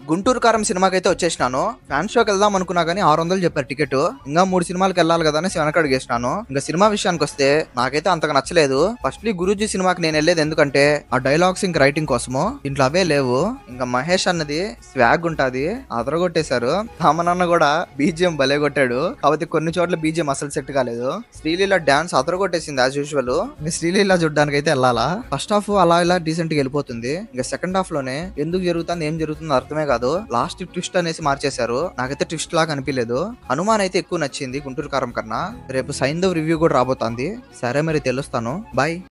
గుంటూరు కారం సినిమాకి అయితే వచ్చేసినాను ఫ్యాన్ షోకి వెళ్దాం అనుకున్నా కానీ ఆరు వందలు చెప్పారు టికెట్ ఇంకా మూడు సినిమాలకు వెళ్ళాలి కదా అని వెనక అడిగేసినాను ఇంకా సినిమా విషయానికి వస్తే నాకైతే అంతగా నచ్చలేదు ఫస్ట్లీ గురూజీ సినిమాకి నేను వెళ్ళేది ఎందుకంటే ఆ డైలాగ్స్ ఇంక రైటింగ్ కోసము దీంట్లో అవే లేవు ఇంకా మహేష్ అన్నది స్వాగ్ ఉంటది అదరగొట్టేశారు రామనన్న కూడా బీజిఎం భలే కొట్టాడు కాకపోతే కొన్ని చోట్ల బీజిఎం అసలు సెట్ కాలేదు శ్రీలీల డాన్స్ అదరగొట్టేసింది యాజ్ యూజువల్ ఇంకా శ్రీలీల చూడడానికి అయితే వెళ్ళాలా ఫస్ట్ హాఫ్ అలా ఇలా డీసెంట్ గా వెళ్ళిపోతుంది ఇంకా సెకండ్ హాఫ్ లోనే ఎందుకు జరుగుతుంది ఏం జరుగుతుందో అర్థమే కాదు లాస్ట్ ట్విస్ట్ అనేసి మార్చేశారు నాకైతే ట్విస్ట్ లాగా అనిపించలేదు హనుమాన్ అయితే ఎక్కువ నచ్చింది గుంటూరు కారం కన్నా రేపు సైంధవ్ రివ్యూ కూడా రాబోతోంది సరే మరి తెలుస్తాను బాయ్